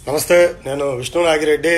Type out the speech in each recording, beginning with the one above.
నమస్తే నేను విష్ణు నాగిరెడ్డి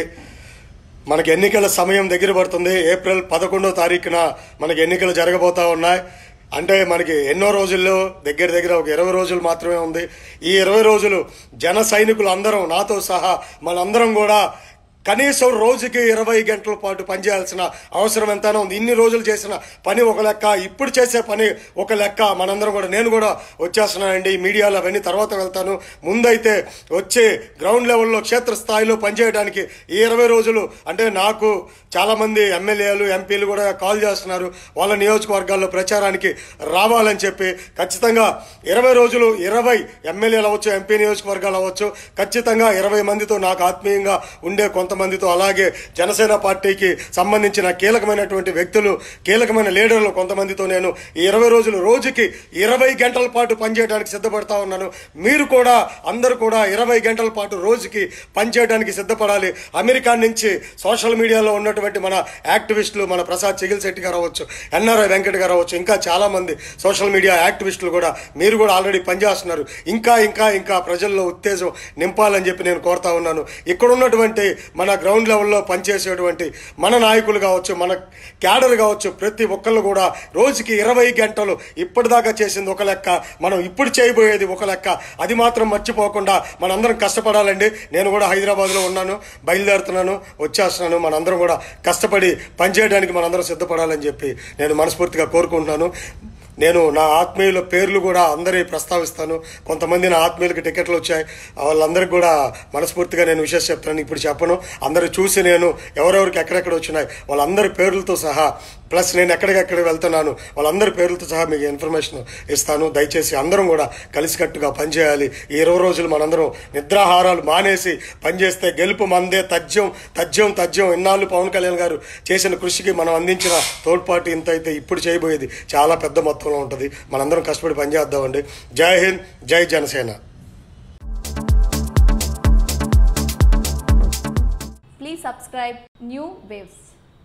మనకి ఎన్నికల సమయం దగ్గర పడుతుంది ఏప్రిల్ పదకొండో తారీఖున మనకి ఎన్నికలు జరగబోతా ఉన్నాయి అంటే మనకి ఎన్నో రోజుల్లో దగ్గర దగ్గర ఒక ఇరవై రోజులు మాత్రమే ఉంది ఈ ఇరవై రోజులు జన సైనికులు అందరం నాతో సహా మనందరం కూడా కనీసం రోజుకి ఇరవై గంటల పాటు పనిచేయాల్సిన అవసరం ఎంతైనా ఉంది ఇన్ని రోజులు చేసిన పని ఒక లెక్క ఇప్పుడు చేసే పని ఒక లెక్క మనందరం కూడా నేను కూడా వచ్చేస్తున్నానండి మీడియాలో అవన్నీ తర్వాత వెళ్తాను ముందైతే వచ్చే గ్రౌండ్ లెవెల్లో క్షేత్రస్థాయిలో పనిచేయడానికి ఈ ఇరవై రోజులు అంటే నాకు చాలామంది ఎమ్మెల్యేలు ఎంపీలు కూడా కాల్ చేస్తున్నారు వాళ్ళ నియోజకవర్గాల్లో ప్రచారానికి రావాలని చెప్పి ఖచ్చితంగా ఇరవై రోజులు ఇరవై ఎమ్మెల్యేలు అవ్వచ్చు ఎంపీ నియోజకవర్గాలు అవ్వచ్చు ఖచ్చితంగా ఇరవై మందితో నాకు ఆత్మీయంగా ఉండే కొంతమందితో అలాగే జనసేన పార్టీకి సంబంధించిన కీలకమైనటువంటి వ్యక్తులు కీలకమైన లీడర్లు కొంతమందితో నేను ఈ ఇరవై రోజులు రోజుకి ఇరవై గంటల పాటు పనిచేయడానికి సిద్ధపడతా ఉన్నాను మీరు కూడా అందరూ కూడా ఇరవై గంటల పాటు రోజుకి పనిచేయడానికి సిద్ధపడాలి అమెరికా నుంచి సోషల్ మీడియాలో ఉన్నటువంటి మన యాక్టివిస్టులు మన ప్రసాద్ చిగిల్ శెట్టి గారు అవ్వచ్చు ఎన్ఆర్ఐ వెంకట్ గారు అవ్వచ్చు ఇంకా చాలా మంది సోషల్ మీడియా యాక్టివిస్టులు కూడా మీరు కూడా ఆల్రెడీ పనిచేస్తున్నారు ఇంకా ఇంకా ఇంకా ప్రజల్లో ఉత్తేజం నింపాలని చెప్పి నేను కోరుతా ఉన్నాను ఇక్కడ ఉన్నటువంటి మన గ్రౌండ్ లెవెల్లో పనిచేసేటువంటి మన నాయకులు కావచ్చు మన క్యాడర్ కావచ్చు ప్రతి ఒక్కళ్ళు కూడా రోజుకి ఇరవై గంటలు ఇప్పటిదాకా చేసింది ఒక లెక్క మనం ఇప్పుడు చేయబోయేది ఒక లెక్క అది మాత్రం మర్చిపోకుండా మనందరం కష్టపడాలండి నేను కూడా హైదరాబాద్లో ఉన్నాను బయలుదేరుతున్నాను వచ్చేస్తున్నాను మనందరం కూడా కష్టపడి పనిచేయడానికి మనందరం సిద్ధపడాలని చెప్పి నేను మనస్ఫూర్తిగా కోరుకుంటున్నాను నేను నా ఆత్మీయుల పేర్లు కూడా అందరి ప్రస్తావిస్తాను కొంతమంది నా ఆత్మీయులకి టికెట్లు వచ్చాయి వాళ్ళందరికీ కూడా మనస్ఫూర్తిగా నేను విషయం చెప్తాను ఇప్పుడు చెప్పను అందరూ చూసి నేను ఎవరెవరికి ఎక్కడెక్కడ వచ్చినాయి వాళ్ళందరి పేర్లతో సహా ప్లస్ నేను ఎక్కడికెక్కడ వెళ్తున్నాను వాళ్ళందరి పేర్లతో సహా మీకు ఇన్ఫర్మేషన్ ఇస్తాను దయచేసి అందరం కూడా కలిసికట్టుగా పనిచేయాలి ఈ ఇరవై రోజులు మనందరం నిద్రాహారాలు మానేసి పనిచేస్తే గెలుపు మందే తథ్యం తథ్యం తథ్యం ఇన్నాళ్ళు పవన్ కళ్యాణ్ గారు చేసిన కృషికి మనం అందించిన తోడ్పాటు ఇంత అయితే ఇప్పుడు చేయబోయేది చాలా పెద్ద మొత్తంలో ఉంటుంది మనందరం కష్టపడి పనిచేద్దామండి జై హింద్ జై Janasena Please subscribe New Waves.